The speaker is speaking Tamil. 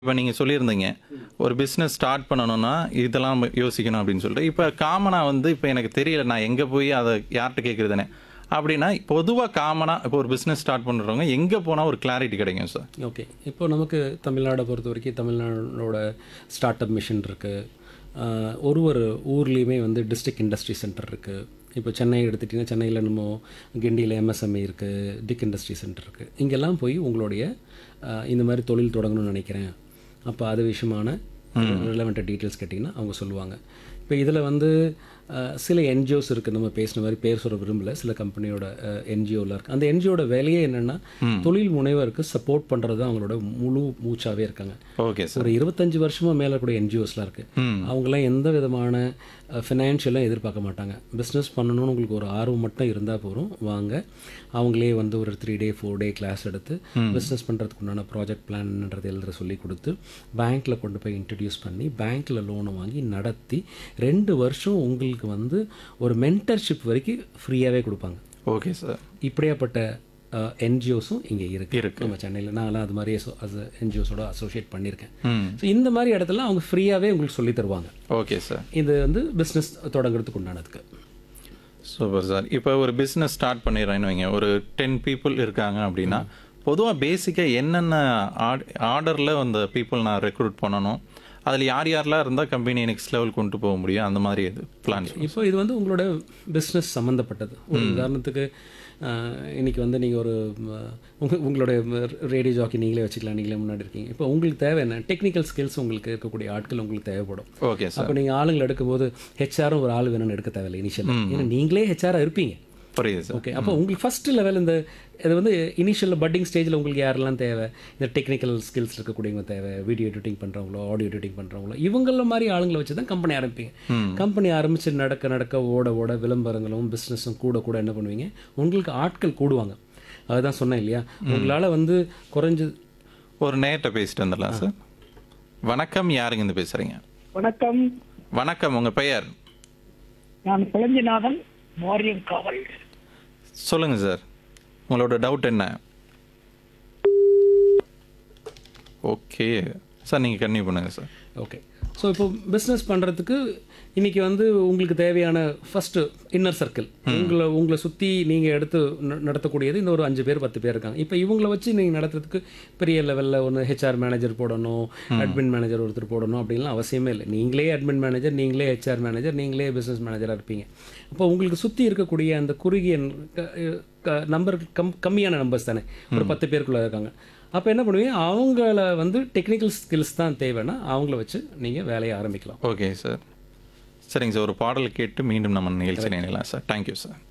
இப்போ நீங்கள் சொல்லியிருந்தீங்க ஒரு பிஸ்னஸ் ஸ்டார்ட் பண்ணணும்னா இதெல்லாம் நம்ம யோசிக்கணும் அப்படின்னு சொல்லிட்டு இப்போ காமனாக வந்து இப்போ எனக்கு தெரியல நான் எங்கே போய் அதை யார்கிட்ட கேட்குறதுனே அப்படின்னா பொதுவாக காமனாக இப்போ ஒரு பிஸ்னஸ் ஸ்டார்ட் பண்ணுறவங்க எங்கே போனால் ஒரு கிளாரிட்டி கிடைக்கும் சார் ஓகே இப்போ நமக்கு தமிழ்நாடை பொறுத்த வரைக்கும் தமிழ்நாடோட ஸ்டார்ட் அப் மிஷன் இருக்குது ஒரு ஒரு ஊர்லேயுமே வந்து டிஸ்ட்ரிக்ட் இண்டஸ்ட்ரி சென்டர் இருக்குது இப்போ சென்னை எடுத்துட்டிங்கன்னா சென்னையில் நம்ம கிண்டியில் எம்எஸ்எம்இ இருக்குது டிக் இண்டஸ்ட்ரி சென்டர் இருக்குது இங்கெல்லாம் போய் உங்களுடைய ஆஹ், இந்த மாதிரி தொழில் தொடங்கணும்னு நினைக்கிறேன் அப்போ அது விஷயமான ரிலவெண்ட்டாக டீட்டெயில்ஸ் கேட்டிங்கன்னா அவங்க சொல்லுவாங்க இப்போ இதில் வந்து அஹ், சில என்ஜிஓஸ் இருக்குது நம்ம பேசின மாதிரி பேர் சொல்ல விரும்பல சில கம்பெனியோட என்ஜிஓவில் இருக்குது அந்த என்ஜிஓட வேலையே என்னென்னா தொழில் முனைவருக்கு சப்போர்ட் பண்ணுறது அவங்களோட முழு மூச்சாவே இருக்காங்க ஓகே சார் ஒரு இருபத்தஞ்சு வருஷமாக மேலே கூட என்ஜிஓஸ்லாம் இருக்குது அவங்களாம் எந்த விதமான ஃபினான்ஷியலாக எதிர்பார்க்க மாட்டாங்க பிஸ்னஸ் பண்ணணும்னு உங்களுக்கு ஒரு ஆர்வம் மட்டும் இருந்தால் போதும் வாங்க அவங்களே வந்து ஒரு three day four day class எடுத்து பிஸ்னஸ் பண்ணுறதுக்கு உண்டான ப்ராஜெக்ட் பிளான்ன்றது எழுதுற சொல்லி கொடுத்து பேங்க்கில் கொண்டு போய் இன்ட்ரடியூஸ் பண்ணி பேங்க்கில் லோனை வாங்கி நடத்தி ரெண்டு வருஷம் உங்களுக்கு வந்து ஒரு மென்டர்ஷிப் வரைக்கும் ஃப்ரீயாகவே கொடுப்பாங்க ஓகே சார் இப்படியாப்பட்ட என்ஜிஓஸும் இங்கே இருக்கு இருக்கு. நம்ம சென்னையில் நான்லாம் அது மாதிரி என்ஜிஓஸோட அசோசியேட் பண்ணியிருக்கேன் ம் ஸோ இந்த மாதிரி இடத்துல அவங்க ஃப்ரீயாகவே உங்களுக்கு சொல்லி தருவாங்க ஓகே சார் இது வந்து பிஸ்னஸ் தொடங்குறதுக்கு உண்டானதுக்கு சூப்பர் சார் இப்போ ஒரு பிஸ்னஸ் ஸ்டார்ட் பண்ணிடுறேன்னு வைங்க ஒரு டென் பீப்புள் இருக்காங்க அப்படின்னா பொதுவாக பேசிக்காக என்னென்ன ஆர்டரில் அந்த பீப்புள் நான் ரெக்ரூட் பண்ணணும் அதில் யார் யாரெல்லாம் இருந்தால் கம்பெனி நெக்ஸ்ட் லெவல் கொண்டு போக முடியும் அந்த மாதிரி இது பிளான் இப்போ இது வந்து உங்களோட பிஸ்னஸ் சம்மந்தப்பட்டது ஒரு உதாரணத்துக்கு ஆஹ், இன்னைக்கு வந்து நீங்கள் ஒரு ம, உங்க உங்களோட ரேடியோ ஜாக்கி நீங்களே வச்சுக்கலாம் நீங்களே முன்னாடி இருக்கீங்க இப்போ உங்களுக்கு தேவை என்ன டெக்னிக்கல் ஸ்கில்ஸ் உங்களுக்கு இருக்கக்கூடிய ஆட்கள் உங்களுக்கு தேவைப்படும் ஓகே சார் அப்போ நீங்கள் ஆளுங்களை எடுக்கும்போது ஹெச்ஆரும் ஒரு ஆள் வேணும்னு எடுக்க தேவையில்லை இனிஷியல் ஏன்னா நீங்களே ஹெச்ஆராக இருப்பீங்க புரியுது சார் ஓகே அப்போ உங்களுக்கு ஃபர்ஸ்ட் லெவல் இந்த இது வந்து இனிஷியல் பட்டிங் ஸ்டேஜில் உங்களுக்கு யாரெல்லாம் தேவை இந்த டெக்னிக்கல் ஸ்கில்ஸ் இருக்கக்கூடியவங்க தேவை வீடியோ எடிட்டிங் பண்ணுறவங்களோ ஆடியோ எடிட்டிங் பண்ணுறவங்களோ இவங்கள மாதிரி ஆளுங்களை வச்சு தான் கம்பெனி ஆரம்பிப்பீங்க கம்பெனி ஆரம்பித்து நடக்க நடக்க ஓட ஓட விளம்பரங்களும் பிஸ்னஸும் கூட கூட என்ன பண்ணுவீங்க உங்களுக்கு ஆட்கள் கூடுவாங்க அதுதான் சொன்னேன் இல்லையா உங்களால் வந்து குறைஞ்சது ஒரு நேர்கிட்ட பேசிட்டு வந்துடலாம் சார் வணக்கம் யாருங்க இருந்து பேசுகிறீங்க வணக்கம் வணக்கம் உங்கள் பெயர் நான் குழஞ்சிநாதன் வாரியம் காவல் சொல்லுங்கள் சார் உங்களோட டவுட் என்ன ஓகே சார் நீங்கள் கன்டினியூ பண்ணுங்கள் சார் ஓகே ஸோ இப்போ பிஸ்னஸ் பண்ணுறதுக்கு இன்றைக்கி வந்து உங்களுக்கு தேவையான ஃபஸ்ட்டு இன்னர் சர்க்கிள் உங்களை உங்களை சுற்றி நீங்கள் எடுத்து ந- நடத்தக்கூடியது இந்த ஒரு அஞ்சு பேர் பத்து பேர் இருக்காங்க இப்போ இவங்கள வச்சு நீங்கள் நடத்துறதுக்கு பெரிய லெவலில் ஒன்று ஹெச்ஆர் மேனேஜர் போடணும் அட்மின் மேனேஜர் ஒருத்தர் போடணும் அப்படின்லாம் அவசியமே இல்லை நீங்களே அட்மின் மேனேஜர் நீங்களே ஹெச்ஆர் மேனேஜர் நீங்களே பிஸ்னஸ் மேனேஜராக இருப்பீங்க அப்போ உங்களுக்கு சுற்றி இருக்கக்கூடிய அந்த குறுகிய நம்பர் கம் கம்மியான நம்பர்ஸ் தானே ஒரு பத்து பேருக்குள்ளே இருக்காங்க அப்போ என்ன பண்ணுவீங்க அவங்கள வந்து டெக்னிக்கல் ஸ்கில்ஸ் தான் தேவைன்னா அவங்கள வச்சு நீங்கள் வேலையை ஆரம்பிக்கலாம் ஓகே சார் சரிங்க சார் ஒரு பாடல் கேட்டு மீண்டும் நம்ம நிகழ்ச்சி நினைக்கலாம் சார் தேங்க்யூ சார்